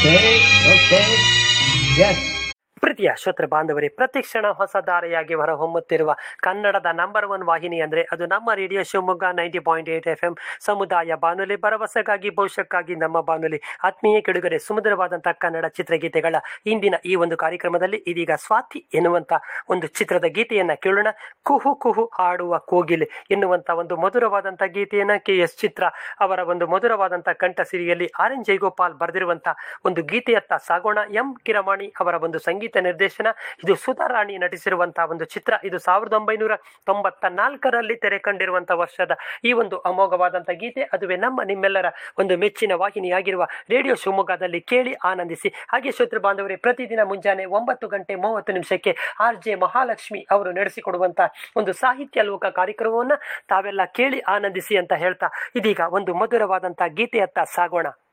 Okay, okay. Yes. ಪ್ರೀತಿಯ ಶ್ರೋತೃ ಬಾಂಧವರೇ ಪ್ರತಿಕ್ಷಣ ಹೊಸ ಧಾರೆಯಾಗಿ ಹೊರಹೊಮ್ಮುತ್ತಿರುವ ಕನ್ನಡದ ನಂಬರ್ ಒನ್ ವಾಹಿನಿ ಅಂದ್ರೆ ಅದು ನಮ್ಮ radio Shivamogga ninety point eight F M ಸಮುದಾಯ ಬಾನುಲಿ ಭರವಸೆಗಾಗಿ ಭವಿಷ್ಯಕ್ಕಾಗಿ ನಮ್ಮ ಬಾನುಲಿ ಆತ್ಮೀಯ ಕೆಡುಗರೆ ಸುಮಧುರವಾದಂತಹ ಕನ್ನಡ ಚಿತ್ರಗೀತೆಗಳ ಇಂದಿನ ಈ ಒಂದು ಕಾರ್ಯಕ್ರಮದಲ್ಲಿ ಇದೀಗ ಸ್ವಾತಿ ಎನ್ನುವಂತ ಒಂದು ಚಿತ್ರದ ಗೀತೆಯನ್ನ ಕೇಳೋಣ ಕುಹು ಕುಹು ಹಾಡುವ ಕೋಗಿಲೆ ಎನ್ನುವಂತ ಒಂದು ಮಧುರವಾದಂತ ಗೀತೆಯನ್ನ ಕೆ ಎಸ್ ಚಿತ್ರ ಅವರ ಒಂದು ಮಧುರವಾದಂತ ಕಂಠ ಸಿರಿಯಲ್ಲಿ ಆರ್ ಎನ್ ಜಯಗೋಪಾಲ್ ಬರೆದಿರುವಂತ ಒಂದು ಗೀತೆಯತ್ತ ಸಾಗೋಣ ಎಂ ಕಿರಮಾಣಿ ಅವರ ಒಂದು ಸಂಗೀತ ನಿರ್ದೇಶನ ಇದು ಸುಧಾರಾಣಿ ನಟಿಸಿರುವಂತಹ ಒಂದು ಚಿತ್ರ ಇದು ಸಾವಿರದ ಒಂಬೈನೂರ ತೊಂಬತ್ತ ನಾಲ್ಕರಲ್ಲಿ ತೆರೆ ಕಂಡಿರುವಂತಹ ವರ್ಷದ ಈ ಒಂದು ಅಮೋಘವಾದಂತಹ ಗೀತೆ ಅದುವೇ ನಮ್ಮ ನಿಮ್ಮೆಲ್ಲರ ಒಂದು ಮೆಚ್ಚಿನ ವಾಹಿನಿಯಾಗಿರುವ ರೇಡಿಯೋ ಶಿವಮೊಗ್ಗದಲ್ಲಿ ಕೇಳಿ ಆನಂದಿಸಿ ಹಾಗೆ ಶ್ರೋತೃ ಬಾಂಧವರೇ ಪ್ರತಿದಿನ ಮುಂಜಾನೆ ಒಂಬತ್ತು ಗಂಟೆ ಮೂವತ್ತು ನಿಮಿಷಕ್ಕೆ ಆರ್ ಜೆ ಮಹಾಲಕ್ಷ್ಮಿ ಅವರು ನಡೆಸಿಕೊಡುವಂತಹ ಒಂದು ಸಾಹಿತ್ಯ ಲೋಕ ಕಾರ್ಯಕ್ರಮವನ್ನ ತಾವೆಲ್ಲ ಕೇಳಿ ಆನಂದಿಸಿ ಅಂತ ಹೇಳ್ತಾ ಇದೀಗ ಒಂದು ಮಧುರವಾದಂತಹ ಗೀತೆಯತ್ತ ಸಾಗೋಣ